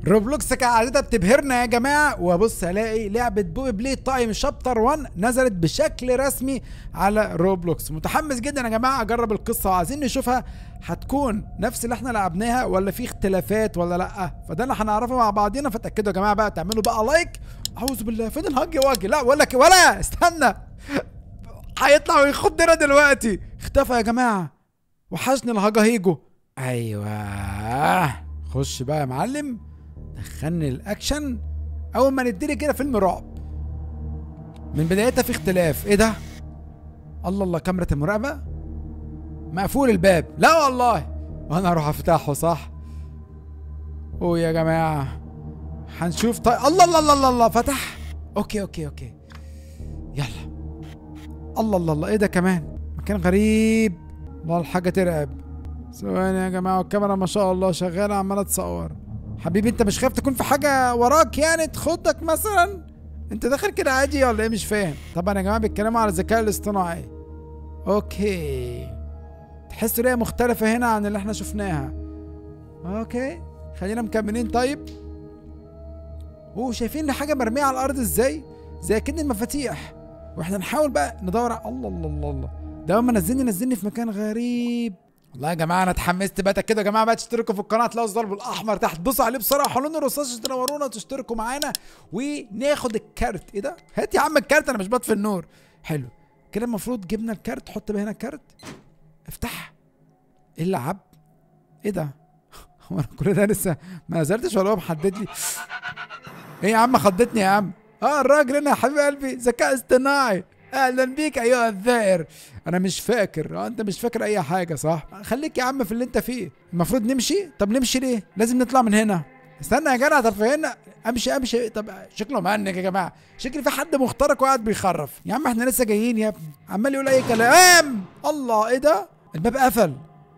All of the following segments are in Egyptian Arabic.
روبلوكس كعادتها بتبهرنا يا جماعه وبص الاقي لعبه بوبي بلاي تايم شابتر 1 نزلت بشكل رسمي على روبلوكس متحمس جدا يا جماعه اجرب القصه وعايزين نشوفها هتكون نفس اللي احنا لعبناها ولا في اختلافات ولا لا فده اللي هنعرفه مع بعضينا فتاكدوا يا جماعه بقى تعملوا بقى لايك اعوذ بالله فين الهج واجي لا ولا ك- ولا استنى هيطلع ويخضنا دلوقتي اختفى يا جماعه وحشني الهجاهيجو ايوه خش بقى يا معلم دخلني الاكشن اول ما نديلي كده فيلم رعب من بدايتها في اختلاف ايه ده الله الله كاميرا المراقبه مقفول الباب لا والله وانا اروح افتحه صح اوه يا جماعه هنشوف طيب الله الله الله الله, الله فتح اوكي اوكي اوكي يلا الله الله الله ايه ده كمان مكان غريب والله الحاجه ترعب ثواني يا جماعه الكاميرا ما شاء الله شغاله عماله تصور حبيبي انت مش خايف تكون في حاجه وراك يعني تخضك مثلا انت داخل كده عادي ولا ايه مش فاهم طبعا يا جماعه بيتكلموا على الذكاء الاصطناعي اوكي تحسوا ليه مختلفه هنا عن اللي احنا شفناها اوكي خلينا مكملين طيب اوه شايفين ان حاجه مرميه على الارض ازاي زي كده المفاتيح واحنا نحاول بقى ندور على الله الله الله الله ده اول ما نزلني نزلني في مكان غريب والله يا جماعه انا اتحمست بقى كده يا جماعه بقى تشتركوا في القناه تلاقوا الضرب الاحمر تحت دوسوا عليه بسرعه حلون الرصاص تنورونا وتشتركوا معانا وناخد الكارت ايه ده هات يا عم الكارت انا مش بطفي النور حلو كده المفروض جبنا الكارت حط بقى هنا الكارت افتح ايه اللعب ايه ده هو انا كل ده لسه ما نزلتش ولا هو محدد لي ايه يا عم خضتني يا عم اه الراجل هنا يا حبيب قلبي ذكاء اصطناعي اهلا بيك ايها الذائر انا مش فاكر اه انت مش فاكر اي حاجه صح خليك يا عم في اللي انت فيه المفروض نمشي طب نمشي ليه لازم نطلع من هنا استنى يا جدع طب هنا امشي امشي طب شكله مهنج يا جماعه شكل في حد مخترق وقاعد بيخرف يا عم احنا لسه جايين يا ابني عمال يقول اي كلام الله ايه ده الباب قفل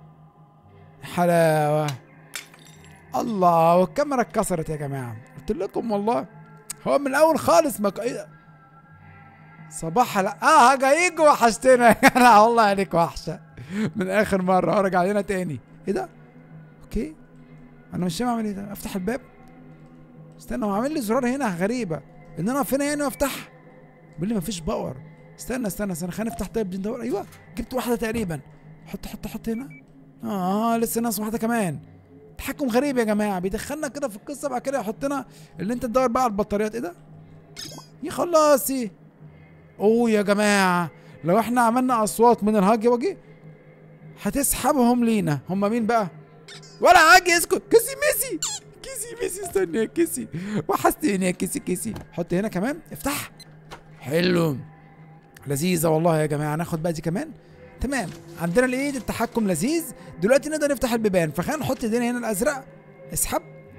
حلاوه الله والكاميرا اتكسرت يا جماعه قلت لكم والله هو من الاول خالص ما ك- ايه ده؟ صباح لا اه هجايج وحشتنا يا جدع والله عليك وحشه من اخر مره ارجع لنا تاني ايه ده اوكي انا مش فاهم اعمل ايه ده افتح الباب استنى هو عامل لي زرار هنا غريبه ان انا اقف هنا يعني وافتح بيقول لي مفيش باور استنى استنى استنى خلينا نفتح طيب دي ندور ايوه جبت واحده تقريبا حط حط حط هنا اه لسه ناقص واحده كمان تحكم غريب يا جماعه بيدخلنا كده في القصه بعد كده يحطنا اللي انت تدور بقى على البطاريات ايه ده يا خلاصي اوه يا جماعه لو احنا عملنا اصوات من الهاجي واجي هتسحبهم لينا هم مين بقى ولا هاجي اسكت كيسي ميسي كيسي ميسي استنى يا كيسي وحشتني يا كيسي كيسي حط هنا كمان افتح حلو لذيذه والله يا جماعه ناخد بقى دي كمان تمام عندنا الايد التحكم لذيذ دلوقتي نقدر نفتح البيبان فخلينا نحط ايدينا هنا الازرق اسحب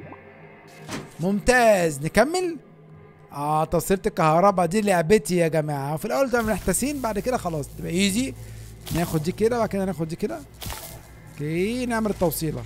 ممتاز نكمل اه توصيله الكهرباء دي لعبتي يا جماعه وفي الاول تبقى محتاسين بعد كده خلاص تبقى ايزي ناخد دي كده بعد كده ناخد دي كده اوكي نعمل التوصيله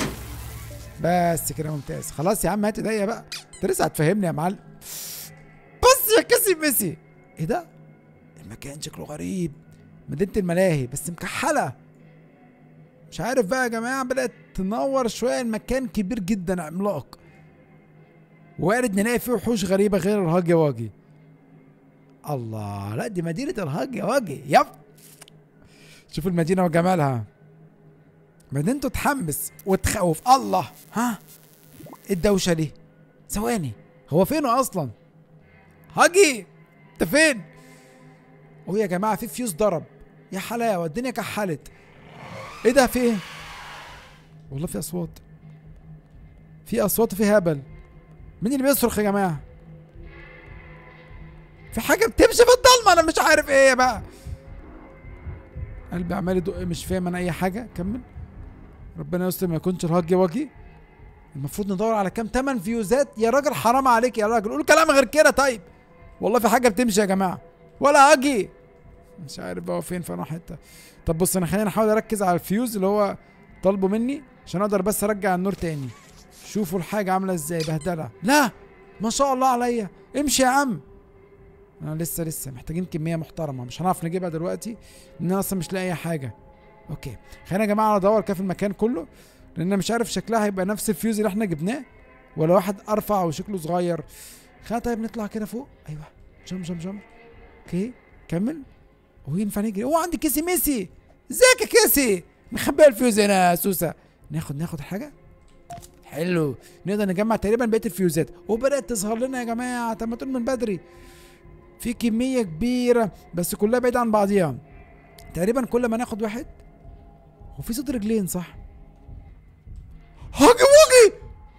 بس كده ممتاز خلاص يا عم هات ايديا بقى انت لسه هتفهمني يا معلم بص يا كسي ميسي ايه ده المكان شكله غريب مدينه الملاهي بس مكحله مش عارف بقى يا جماعه بدات تنور شويه المكان كبير جدا عملاق وارد نلاقي فيه وحوش غريبه غير الهاجي واجي الله لا دي مدينه الهاجي واجي يب شوف المدينه وجمالها مدينته تحمس وتخوف الله ها ايه الدوشه دي ثواني هو فينه اصلا هاجي انت فين هو يا جماعه في فيوز ضرب يا حلاوه الدنيا كحلت ايه ده في ايه والله في اصوات في اصوات وفي هبل مين اللي بيصرخ يا جماعه في حاجه بتمشي في الضلمه انا مش عارف ايه بقى قلبي عمال يدق مش فاهم انا اي حاجه كمل ربنا يستر ما يكونش الهاجي واجي المفروض ندور على كام تمن فيوزات يا راجل حرام عليك يا راجل قول كلام غير كده طيب والله في حاجه بتمشي يا جماعه ولا هاجي مش عارف بقى هو فين في انهي حته طب بص انا خليني احاول اركز على الفيوز اللي هو طالبه مني عشان اقدر بس ارجع النور تاني شوفوا الحاجه عامله ازاي بهدله لا ما شاء الله عليا امشي يا عم انا لسه لسه محتاجين كميه محترمه مش هنعرف نجيبها دلوقتي لان انا اصلا مش لاقي اي حاجه اوكي خلينا يا جماعه ندور كده في المكان كله لان أنا مش عارف شكلها هيبقى نفس الفيوز اللي احنا جبناه ولا واحد ارفع وشكله صغير خلينا طيب نطلع كده فوق ايوه جم جم جم اوكي كمل وينفع نجري اوه عندي كيسي ميسي ازيك يا كيسي مخبي الفيوز هنا يا سوسه ناخد ناخد حاجه حلو نقدر نجمع تقريبا بقيه الفيوزات وبدات تظهر لنا يا جماعه طب ما تقول من بدري في كميه كبيره بس كلها بعيده عن بعضيها تقريبا كل ما ناخد واحد هو في صوت رجلين صح هاجي واجي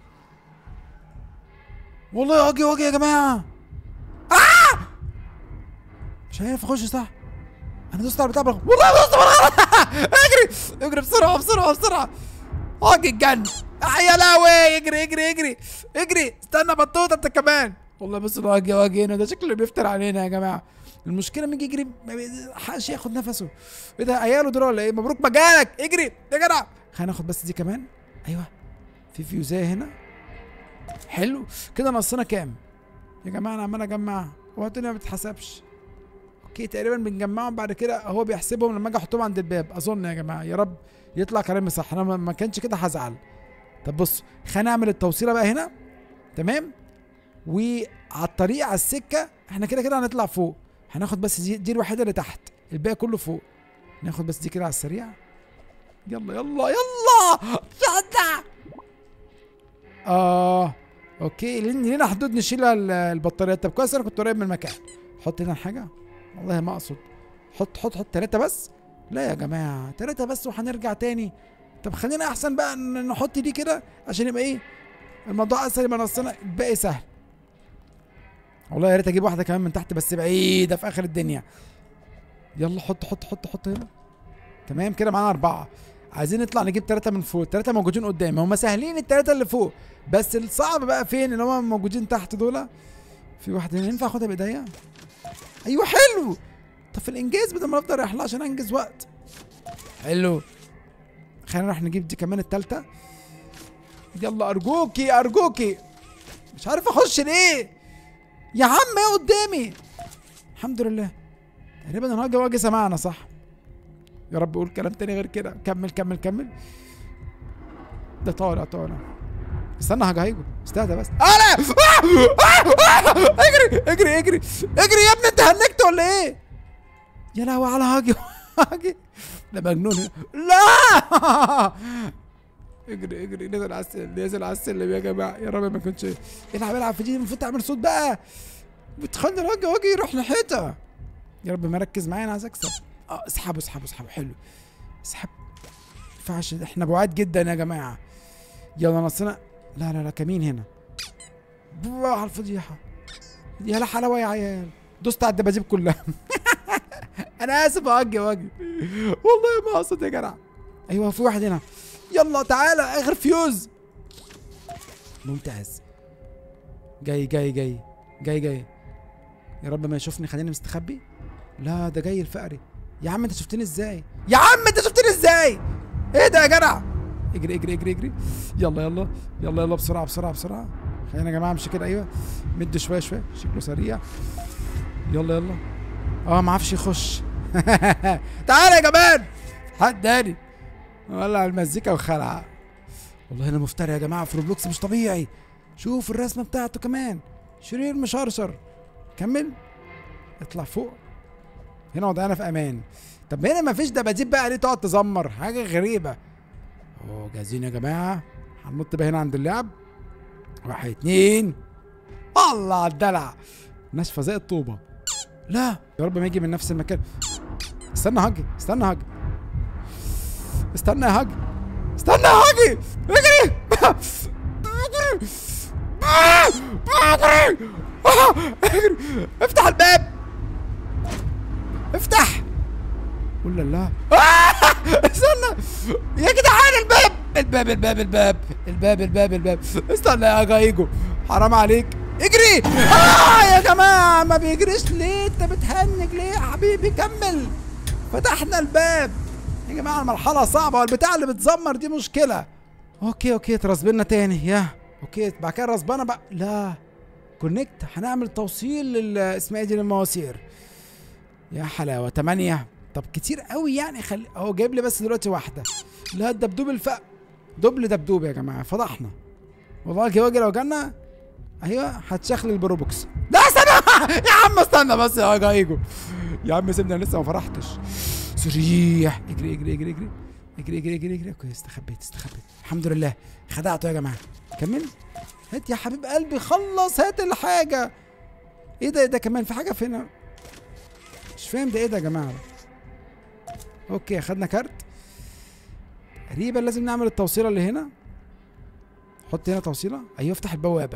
والله هاجي واجي يا جماعه آه! مش عارف اخش صح انا دوست على البتاع بالغلط والله دوست بالغلط اجري اجري بسرعه بسرعه بسرعه هاجي الجن آه يا لهوي اجري اجري اجري اجري استنى بطوطه انت كمان والله بص الواجي واجي هنا ده شكله بيفتر علينا يا جماعه المشكله لما يجي يجري ما بيلحقش ياخد نفسه ايه ده عياله دول ولا ايه مبروك مجالك اجري يا جدع خلينا ناخد بس دي كمان ايوه في فيوزايه هنا حلو كده ناقصنا كام يا جماعه انا عمال اجمع هو الدنيا ما بتتحسبش اوكي تقريبا بنجمعهم بعد كده هو بيحسبهم لما اجي احطهم عند الباب اظن يا جماعه يا رب يطلع كلامي صح انا ما- ما كانش كده هزعل طب بص خلينا نعمل التوصيله بقى هنا تمام وعلى الطريق على السكه احنا كده كده هنطلع فوق هناخد بس دي, دي الوحيده اللي تحت الباقي كله فوق ناخد بس دي كده على السريع يلا يلا يلا يلا اه اوكي لان لينا حدود نشيل ال- البطاريات طب كويس انا كنت قريب من المكان حط هنا حاجه والله ما اقصد حط حط حط ثلاثه بس لا يا جماعه ثلاثه بس وهنرجع تاني طب خلينا احسن بقى ن- نحط دي كده عشان يبقى ايه الموضوع اسهل يبقى نصنا الباقي سهل والله يا ريت اجيب واحده كمان من تحت بس بعيده في اخر الدنيا يلا حط حط حط حط هنا تمام كده معانا اربعه عايزين نطلع نجيب ثلاثه من فوق الثلاثه موجودين قدام هم سهلين الثلاثه اللي فوق بس الصعب بقى فين اللي هم موجودين تحت دول في واحده هنا ينفع اخدها بايديا ايوه حلو طب في الانجاز بدل ما افضل رايح لها عشان انجز وقت حلو خلينا نروح نجيب دي كمان التالتة يلا ارجوكي ارجوكي مش عارف اخش ليه يا عم ايه قدامي الحمد لله تقريبا الراجل واجي سمعنا صح يا رب قول كلام تاني غير كده كمل كمل كمل ده طالع طالع استنى هجهيجه استهدى بس انا آه! آه! آه! اجري اجري اجري اجري يا ابني انت هنكت ولا ايه يا لهوي على هاجي هاجي ده مجنون لا اجري اجري نزل على السلم نزل على السلم يا جماعه يا رب ما يكونش العب العب في دي المفروض تعمل صوت بقى بتخلي الراجل واجي يروح ناحيتها يا رب ما ركز معايا انا عايز اكسب اه اسحبوا اسحبوا اسحبوا حلو اسحب ما ينفعش احنا بعاد جدا يا جماعه يلا نصنا لا لا لا كمين هنا بواه على الفضيحه يا لا حلاوه يا عيال دوست على الدباديب كلها انا اسف اجي واجي والله ما اقصد يا جدع ايوه في واحد هنا يلا تعالى اخر فيوز ممتاز جاي جاي جاي جاي جاي يا رب ما يشوفني خليني مستخبي لا ده جاي الفقري يا عم انت شفتني ازاي يا عم انت شفتني ازاي ايه ده يا جدع اجري اجري اجري اجري يلا يلا يلا يلا بسرعه بسرعه بسرعه خلينا يا جماعه امشي كده ايوه مد شويه شويه شكله سريع يلا يلا اه ما عرفش يخش تعالى يا جمال حد تاني ولع المزيكا وخلع والله انا مفتري يا جماعه في روبلوكس مش طبيعي شوف الرسمه بتاعته كمان شرير مشرشر كمل اطلع فوق هنا وضعنا في امان طب هنا مفيش دباديب بقى ليه تقعد تزمر حاجه غريبه اوه جاهزين يا جماعه هننط بقى هنا عند اللعب واحد اتنين الله على الدلع ناشفه زي الطوبه لا يا رب ما يجي من نفس المكان استنى هاجي استنى هاجي استنى يا هاجي استنى يا هاجي اجري اجري اجري اجري افتح الباب افتح قول لا استنى يا جدعان الباب الباب الباب الباب الباب الباب الباب استنى يا جايجو حرام عليك اجري اه يا جماعه ما بيجريش ليه انت بتهنج ليه يا حبيبي كمل فتحنا الباب يا جماعه المرحله صعبه والبتاع اللي بتزمر دي مشكله اوكي اوكي ترسبنا تاني يا اوكي بعد كده رسبانه بقى لا كونكت هنعمل توصيل لل اسمها ايه دي للمواسير يا حلاوه تمانية طب كتير قوي يعني خلي هو جايب لي بس دلوقتي واحده لا الدبدوب الفق دبل دبدوب يا جماعه فضحنا والله الجواجي لو جالنا ايوه هتشخلل بروبوكس لا استنى يا عم استنى بس يا جايجو يا عم سيبني أنا لسه ما فرحتش سريح اجري اجري اجري اجري اجري اجري اجري اجري كويس استخبيت استخبيت الحمد لله خدعته يا جماعه كمل هات يا حبيب قلبي خلص هات الحاجه ايه ده ايه ده كمان في حاجه فين مش فاهم ده ايه ده يا جماعه اوكي خدنا كارت تقريبا لازم نعمل التوصيله اللي هنا حط هنا توصيله ايوه افتح البوابه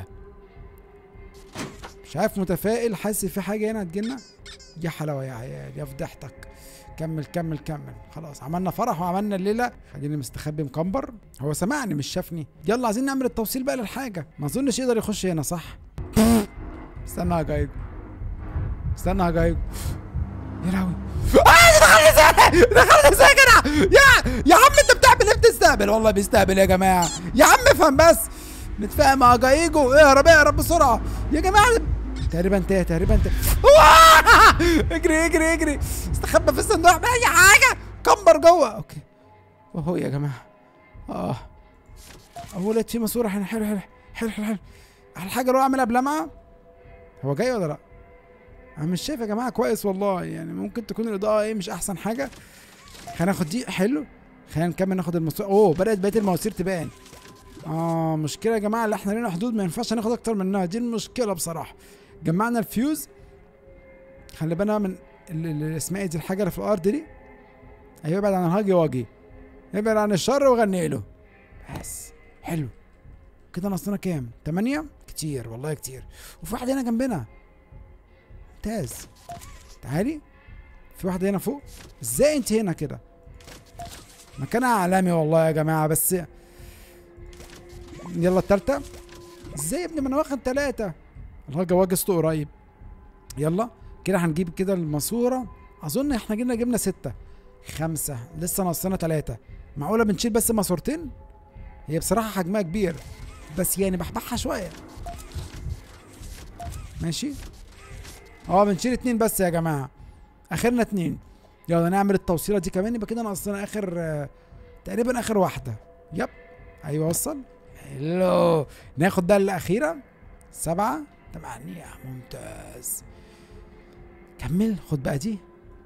مش عارف متفائل حاسس في حاجه هنا هتجيلنا يا حلاوه يا عيال يا فضحتك كمل كمل كمل خلاص عملنا فرح وعملنا الليله خليني مستخبي مكمبر هو سمعني مش شافني يلا عايزين نعمل التوصيل بقى للحاجه ما اظنش يقدر يخش هنا صح استنى يا جايجو استنى يا جايجو يا لهوي آه دخلني ازاي دخلني ازاي يا جدع يا يا عم انت بتعمل ايه بتستهبل والله بيستهبل يا جماعه يا عم افهم بس نتفاهم مع جايجو اهرب اهرب بسرعه يا جماعه تقريبا انتهى تقريبا انتهى اجري اجري اجري استخبى في الصندوق باي حاجه كمبر جوه اوكي وهو يا جماعه اه هو لقيت في ماسوره هنا حلو حلو حلو حلو حلو الحاجه اللي هو عاملها بلمعه هو جاي ولا لا؟ انا مش شايف يا جماعه كويس والله يعني ممكن تكون الاضاءه ايه مش احسن حاجه خلينا ناخد دي حلو خلينا نكمل ناخد الماسوره اوه بدات بقيه المواسير تبان اه مشكله يا جماعه اللي احنا لنا حدود ما ينفعش ناخد اكتر منها دي المشكله بصراحه جمعنا الفيوز خلي بالنا من ال- ال- اسمها ايه دي الحاجه اللي في الارض دي ايوه ابعد عن الهاجي واجي ابعد عن الشر وغني له بس حلو كده ناقصنا كام؟ 8 كتير والله كتير وفي واحد هنا جنبنا ممتاز تعالي في واحدة هنا فوق ازاي انت هنا كده مكانها عالمي والله يا جماعة بس يلا التالتة ازاي يا ابني ما انا واخد تلاتة الهاجة واجسته قريب يلا كده هنجيب كده الماسورة اظن احنا جبنا جبنا ستة خمسة لسه ناقصنا تلاتة معقولة بنشيل بس ماسورتين هي بصراحة حجمها كبير بس يعني بحبحها شوية ماشي اه بنشيل اتنين بس يا جماعة اخرنا اتنين يلا نعمل التوصيلة دي كمان يبقى كده ناقصنا اخر آه، تقريبا اخر واحدة يب ايوه وصل حلو ناخد ده الاخيرة سبعة تمانية ممتاز كمل خد بقى دي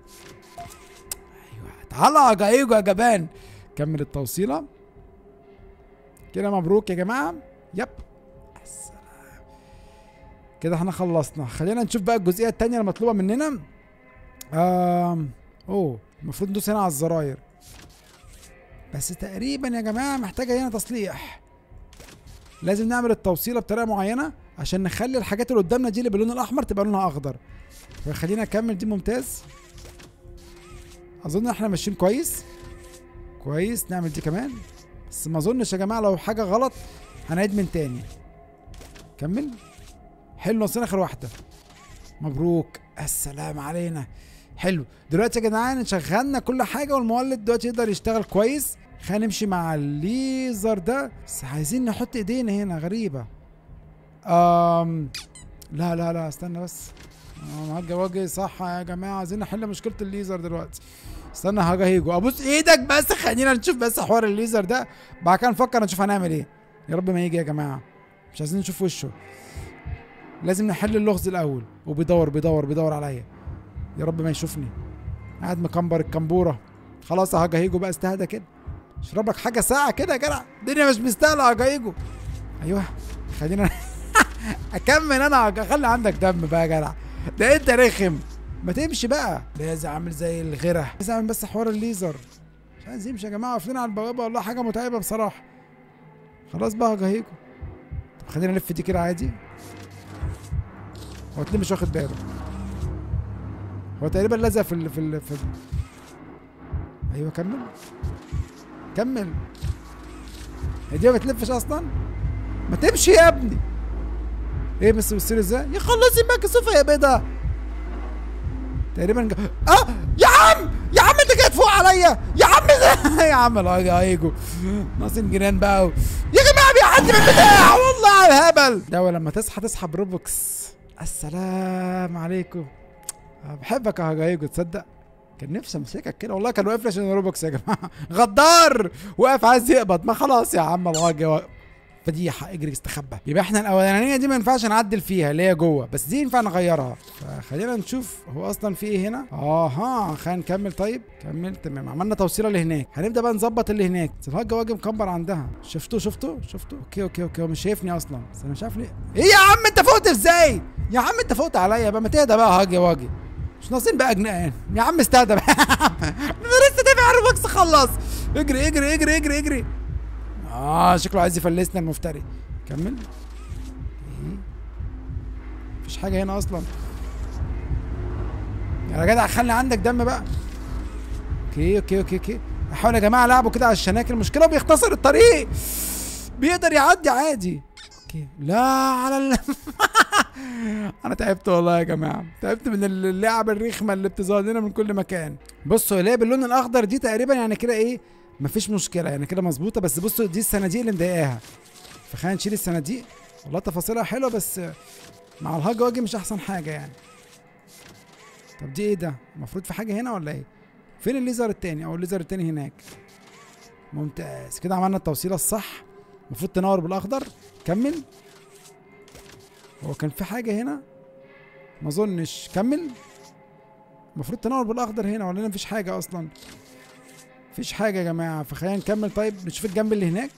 ايوه تعالى يا جايجو يا جبان كمل التوصيلة كده مبروك يا جماعة يب السلام كده احنا خلصنا خلينا نشوف بقى الجزئية التانية المطلوبة مننا آم. اوه المفروض ندوس هنا على الزراير بس تقريبا يا جماعة محتاجة هنا تصليح لازم نعمل التوصيلة بطريقة معينة عشان نخلي الحاجات اللي قدامنا دي اللي باللون الأحمر تبقى لونها أخضر فخلينا نكمل دي ممتاز أظن احنا ماشيين كويس كويس نعمل دي كمان بس ما اظنش يا جماعه لو حاجه غلط هنعيد من تاني كمل حلو نصنا اخر واحده مبروك السلام علينا حلو دلوقتي يا جدعان شغلنا كل حاجه والمولد دلوقتي يقدر يشتغل كويس خلينا نمشي مع الليزر ده بس عايزين نحط ايدينا هنا غريبه أم لا لا لا استنى بس آه، معاك جواجي صح يا جماعه عايزين نحل مشكله الليزر دلوقتي استنى حاجه هيجو ابوس ايدك بس خلينا نشوف بس حوار الليزر ده بعد كده نفكر نشوف هنعمل ايه يا رب ما يجي يا جماعه مش عايزين نشوف وشه لازم نحل اللغز الاول وبيدور بيدور بيدور عليا يا رب ما يشوفني قاعد مكمبر الكمبوره خلاص يا هيجو بقى استهدى كده اشرب لك حاجه ساعه كده يا جدع الدنيا مش مستاهله يا هيجو ايوه خلينا اكمل انا اخلي عندك دم بقى يا جدع ده انت رخم ما تمشي بقى لازم عامل زي الغيره عايز اعمل بس حوار الليزر مش عايز يمشي يا جماعه واقفين على البوابه والله حاجه متعبه بصراحه خلاص بقى جهيكم طب خلينا نلف دي كده عادي هو تلاقيه مش واخد باله هو تقريبا لزق في ال في ال في ال... ايوه كمل كمل هي دي ما بتلفش اصلا ما تمشي يا ابني ايه بس بتصير ازاي يخلصي مكسوفه يا بيضه تقريبا جا... اه يا عم يا عم انت جاي تفوق عليا يا عم ده- يا عم لا يا هيجو ناقصين جيران بقى و... يا جماعه بيعدي من البتاع والله على الهبل ده لما تصحى تصحى بروبوكس السلام عليكم آه، بحبك يا هيجو تصدق كان نفسي امسكك كده والله كان واقف لي عشان روبوكس يا جماعه غدار واقف عايز يقبض ما خلاص يا عم الغاجي و... فضيحه اجري استخبى يبقى احنا الاولانيه دي ما ينفعش نعدل فيها اللي هي جوه بس دي ينفع نغيرها فخلينا نشوف هو اصلا في ايه هنا اها خلينا نكمل طيب كمل تمام عملنا توصيله لهناك هنبدا بقى نظبط اللي هناك بس الهجه واجي مكبر عندها شفتوه شفتوه شفتوه اوكي اوكي اوكي هو مش شايفني اصلا بس انا مش عارف ليه ايه يا عم انت فوقت ازاي يا عم انت فوقت عليا بقى ما تهدى بقى هاجي واجي مش ناقصين بقى جنان يا عم استهدى بقى انا لسه دافع روبوكس خلص اجري اجري اجري اجري اجري اه شكله عايز يفلسنا المفتري كمل ايه مفيش حاجه هنا اصلا يا جدع خلي عندك دم بقى اوكي اوكي اوكي اوكي احاول يا جماعه العبوا كده على الشناكل المشكله بيختصر الطريق بيقدر يعدي عادي اوكي لا على ال... انا تعبت والله يا جماعه تعبت من اللعب الرخمه اللي بتظهر لنا من كل مكان بصوا اللي هي باللون الاخضر دي تقريبا يعني كده ايه مفيش مشكله يعني كده مظبوطه بس بصوا دي الصناديق اللي مضايقاها فخلينا نشيل الصناديق والله تفاصيلها حلوه بس مع الهاج واجي مش احسن حاجه يعني طب دي ايه ده المفروض في حاجه هنا ولا ايه فين الليزر التاني او الليزر التاني هناك ممتاز كده عملنا التوصيله الصح المفروض تنور بالاخضر كمل هو كان في حاجه هنا ما اظنش كمل المفروض تنور بالاخضر هنا ولا مفيش حاجه اصلا مفيش حاجه يا جماعه فخلينا نكمل طيب نشوف الجنب اللي هناك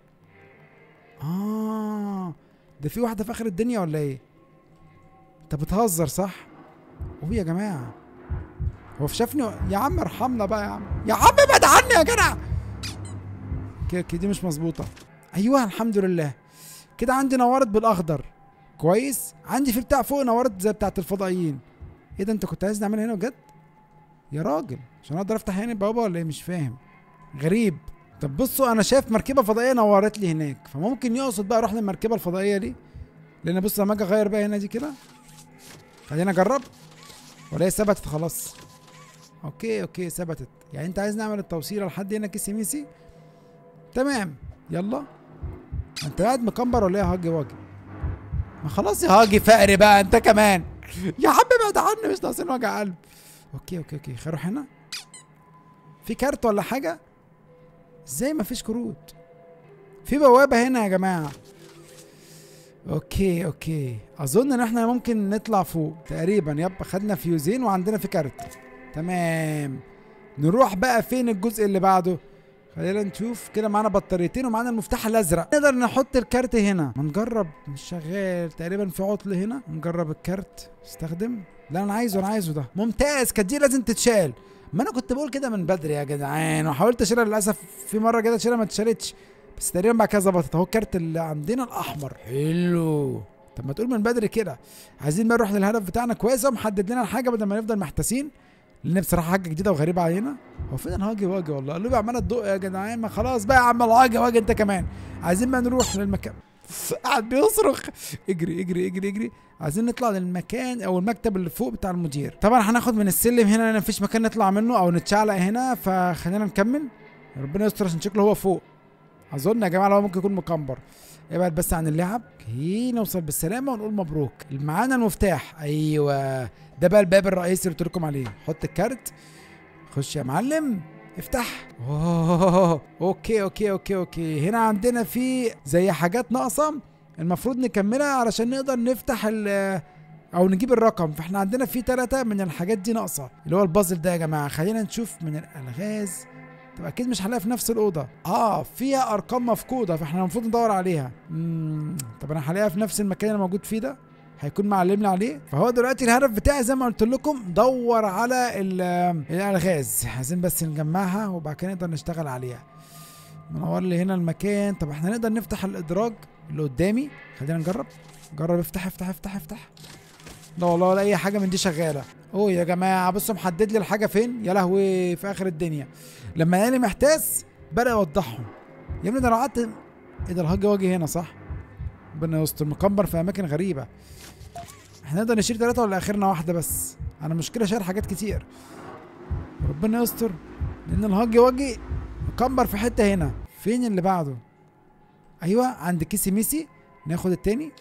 اه ده في واحده في اخر الدنيا ولا ايه انت بتهزر صح هو يا جماعه هو شافني يا عم ارحمنا بقى يا عم يا عم ابعد عني يا جدع كده دي مش مظبوطه ايوه الحمد لله كده عندي نورت بالاخضر كويس عندي في بتاع فوق نورت زي بتاعت الفضائيين ايه ده انت كنت عايز نعملها هنا بجد يا راجل عشان اقدر افتح هنا البوابه ولا ايه مش فاهم غريب طب بصوا انا شايف مركبه فضائيه نورت لي هناك فممكن يقصد بقى اروح للمركبه الفضائيه دي لان بص لما اجي اغير بقى هنا دي كده خلينا اجرب ولا هي ثبتت خلاص اوكي اوكي ثبتت يعني انت عايز نعمل التوصيله لحد هنا كيسي ميسي تمام يلا انت قاعد مكمبر ولا ايه يا هاجي واجي ما خلاص يا هاجي فقري بقى انت كمان يا عم ابعد عني مش ناقصين وجع قلب اوكي اوكي اوكي خلينا نروح هنا في كارت ولا حاجه ازاي ما فيش كروت في بوابه هنا يا جماعه اوكي اوكي اظن ان احنا ممكن نطلع فوق تقريبا يب خدنا فيوزين وعندنا في كارت تمام نروح بقى فين الجزء اللي بعده خلينا نشوف كده معانا بطاريتين ومعانا المفتاح الازرق نقدر نحط الكارت هنا ما نجرب مش شغال تقريبا في عطل هنا نجرب الكارت استخدم لا انا عايزه انا عايزه ده ممتاز كانت دي لازم تتشال ما انا كنت بقول كده من بدري يا جدعان وحاولت اشيلها للاسف في مره كده اشيلها ما اتشالتش بس تقريبا بعد كده ظبطت اهو الكارت اللي عندنا الاحمر حلو طب ما تقول من بدري كده عايزين بقى نروح للهدف بتاعنا كويس محدد لنا الحاجه بدل ما نفضل محتاسين لان بصراحه حاجه جديده وغريبه علينا هو فين الهاجي واجي والله قالوا لي عماله تدق يا جدعان ما خلاص بقى يا عم الهاجي واجي انت كمان عايزين بقى نروح للمكان قاعد بيصرخ اجري اجري اجري اجري عايزين نطلع للمكان او المكتب اللي فوق بتاع المدير طبعا هناخد من السلم هنا لان مفيش مكان نطلع منه او نتشعلق هنا فخلينا نكمل ربنا يستر عشان شكله هو فوق اظن يا جماعه لو ممكن يكون مكمبر ابعد بس عن اللعب اوكي نوصل بالسلامه ونقول مبروك معانا المفتاح ايوه ده بقى الباب الرئيسي اللي قلت لكم عليه حط الكارت خش يا معلم افتح أوه. اوكي اوكي اوكي اوكي هنا عندنا في زي حاجات ناقصه المفروض نكملها علشان نقدر نفتح ال او نجيب الرقم فاحنا عندنا في ثلاثة من الحاجات دي ناقصة اللي هو البازل ده يا جماعة خلينا نشوف من الالغاز طب اكيد مش هنلاقيها في نفس الاوضه اه فيها ارقام مفقوده فاحنا المفروض ندور عليها امم طب انا هلاقيها في نفس المكان اللي موجود فيه ده هيكون معلمنا عليه فهو دلوقتي الهدف بتاعي زي ما قلت لكم دور على الالغاز عايزين بس نجمعها وبعد كده نقدر نشتغل عليها منور لي هنا المكان طب احنا نقدر نفتح الادراج اللي قدامي خلينا نجرب جرب افتح افتح افتح افتح لا والله ولا اي حاجه من دي شغاله اوه يا جماعه بصوا محدد لي الحاجه فين يا لهوي في اخر الدنيا لما لقاني محتاس بدا يوضحهم يا ابني ده انا قعدت ايه ده الهج واجي هنا صح ربنا يستر مكمبر في اماكن غريبه احنا نقدر نشيل ثلاثه ولا اخرنا واحده بس انا مشكله شايل حاجات كتير ربنا يستر لان الهج واجي مكمبر في حته هنا فين اللي بعده ايوه عند كيسي ميسي ناخد التاني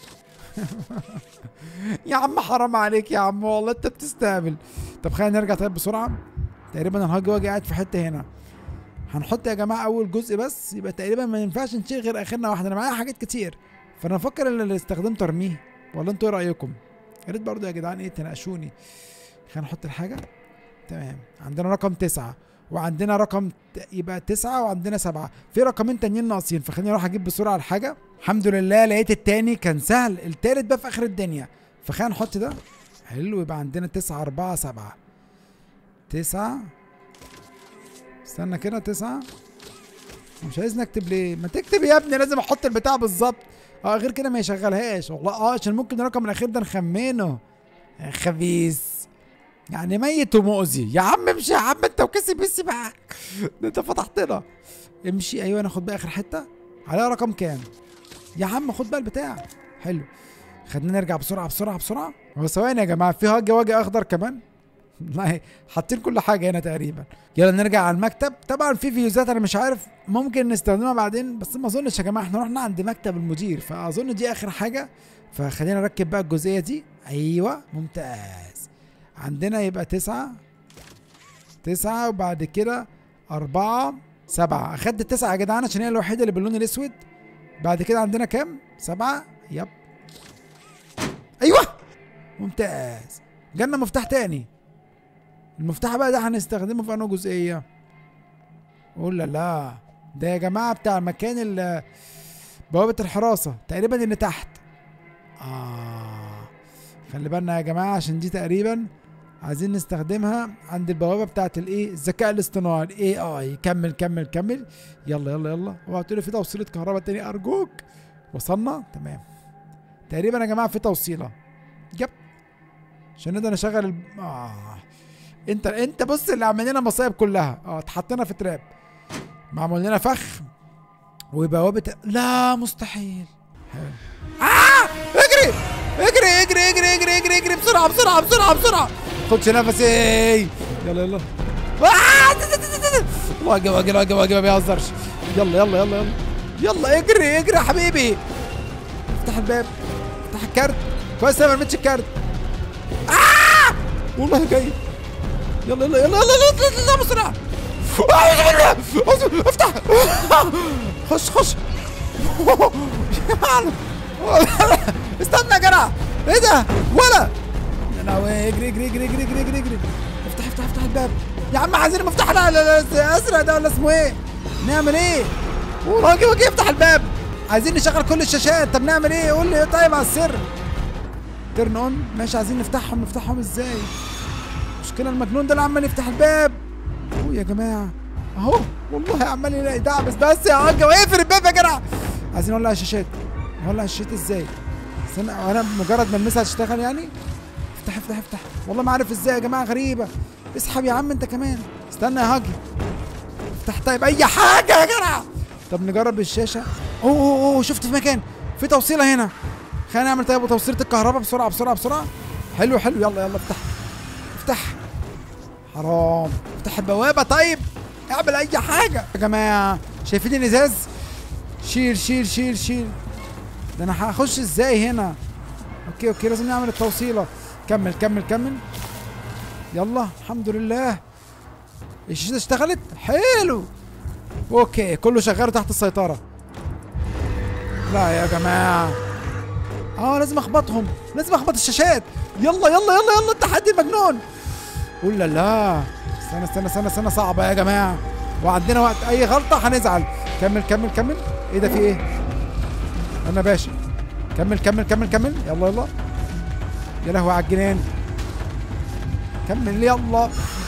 يا عم حرام عليك يا عم والله انت بتستهبل طب خلينا نرجع طيب بسرعه تقريبا الهاج واجي قاعد في حته هنا هنحط يا جماعه اول جزء بس يبقى تقريبا ما ينفعش نشيل غير اخرنا واحده انا معايا حاجات كتير فانا بفكر ان اللي استخدمته ارميه ولا انتوا ايه رايكم يا ريت برضه يا جدعان ايه تناقشوني خلينا نحط الحاجه تمام عندنا رقم تسعة وعندنا رقم ت- يبقى تسعة وعندنا سبعة في رقمين تانيين ناقصين فخليني اروح اجيب بسرعة الحاجة الحمد لله لقيت التاني كان سهل التالت بقى في اخر الدنيا فخلينا نحط ده حلو يبقى عندنا تسعة أربعة سبعة تسعة استنى كده تسعة مش عايز نكتب ليه ما تكتب يا ابني لازم احط البتاع بالظبط اه غير كده ما يشغلهاش والله اه عشان ممكن الرقم الاخير ده نخمنه يا خبيث يعني ميت ومؤذي يا عم امشي يا عم انت وكسب بس معاك ده انت فتحتنا امشي ايوه ناخد بقى اخر حته عليها رقم كام يا عم خد بقى البتاع حلو خلينا نرجع بسرعه بسرعه بسرعه هو ثواني يا جماعه في هاجي واجي اخضر كمان والله حاطين كل حاجه هنا تقريبا يلا نرجع على المكتب طبعا في فيوزات انا مش عارف ممكن نستخدمها بعدين بس ما اظنش يا جماعه احنا رحنا عند مكتب المدير فاظن دي اخر حاجه فخلينا نركب بقى الجزئيه دي ايوه ممتاز عندنا يبقى تسعة تسعة وبعد كده أربعة سبعة أخدت التسعة يا جدعان عشان هي الوحيدة اللي باللون الأسود بعد كده عندنا كام؟ سبعة يب أيوه ممتاز جالنا مفتاح تاني المفتاح بقى ده هنستخدمه في أنه جزئية قول لا لا ده يا جماعة بتاع مكان ال- بوابة الحراسة تقريبا اللي تحت آه خلي بالنا يا جماعة عشان دي تقريبا عايزين نستخدمها عند البوابة بتاعت الايه الذكاء الاصطناعي الاي اي كمل كمل كمل يلا يلا يلا اوعى تقولي في توصيلة كهرباء تاني ارجوك وصلنا تمام تقريبا يا جماعة في توصيلة يب عشان نقدر نشغل ال... آه. انت انت بص اللي عامل لنا مصايب كلها اه اتحطينا في تراب معمول لنا فخ وبوابة لا مستحيل حلو. آه اجري اجري اجري اجري اجري اجري اجري بسرعة بسرعة بسرعة بسرعة خدش نفسي يلا يلا آه! واجي واجي واجي واجي ما بيهزرش يلا يلا يلا يلا يلا اجري اجري يا حبيبي افتح الباب افتح الكارت كويس انا ما رميتش الكارت آه! والله جاي يلا يلا يلا يلا يلا يلا يلا بسرعة أعوذ بالله أعوذ- افتح خش خش استنى يا جدع ايه ده ولا يا لهوي اجري اجري اجري اجري اجري اجري اجري افتح افتح افتح الباب يا عم عايزين المفتاح لا لا لا ازرق ده ولا اسمه ايه نعمل ايه واجي واجي افتح الباب عايزين نشغل كل الشاشات طب نعمل ايه قول لي طيب على السر ترن اون ماشي عايزين نفتحهم نفتحهم ازاي المشكله المجنون ده اللي عمال يفتح الباب اوه يا جماعه اهو والله عمال يلاقي دعبس بس يا عجة واقفل الباب يا جدع عايزين نولع الشاشات نولع الشاشات ازاي استنى انا مجرد ما المسها تشتغل يعني افتح افتح افتح والله ما عارف ازاي يا جماعه غريبه اسحب يا عم انت كمان استنى يا هاجي افتح طيب اي حاجه يا جدع طب نجرب الشاشه اوه اوه اوه شفت في مكان في توصيله هنا خلينا نعمل طيب توصيله الكهرباء بسرعه بسرعه بسرعه حلو حلو يلا يلا افتح افتح حرام افتح البوابه طيب اعمل اي حاجه يا جماعه شايفين الازاز شيل شيل شيل شيل ده انا هخش ازاي هنا اوكي اوكي لازم نعمل التوصيله كمل كمل كمل يلا الحمد لله الشاشة اشتغلت حلو اوكي كله شغال تحت السيطرة لا يا جماعة اه لازم اخبطهم لازم اخبط الشاشات يلا يلا يلا يلا التحدي مجنون قول لا لا استنى استنى استنى استنى صعبة يا جماعة وعندنا وقت اي غلطة هنزعل كمل كمل كمل ايه ده في ايه انا باشا كمل كمل كمل كمل يلا يلا يا لهوي على الجنان كمل يلا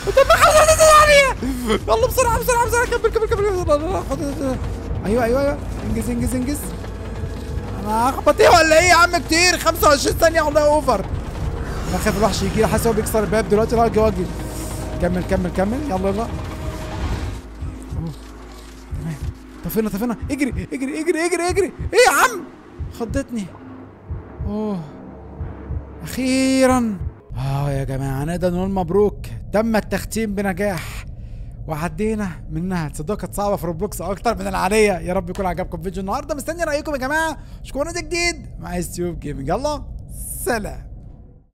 يلا بسرعه بسرعه بسرعه كمل كمل كمل يلا، يلا، خد- ايوه ايوه ايوه انجز انجز انجز انا هخبط ايه ولا ايه يا عم كتير 25 ثانيه والله اوفر انا خايف الوحش يجي لي حاسس هو بيكسر الباب دلوقتي لا واجي كمل كمل كمل يلا يلا أوه. تمام طفينا طفينا اجري اجري اجري اجري اجري ايه يا عم خضتني اوه اخيرا اه يا جماعه نقدر نقول مبروك تم التختيم بنجاح وعدينا منها تصدقوا كانت صعبه في روبلوكس اكتر من العاديه يا رب يكون عجبكم فيديو النهارده مستني رايكم يا جماعه اشوفكم فيديو جديد مع ستيوب جيمنج يلا سلام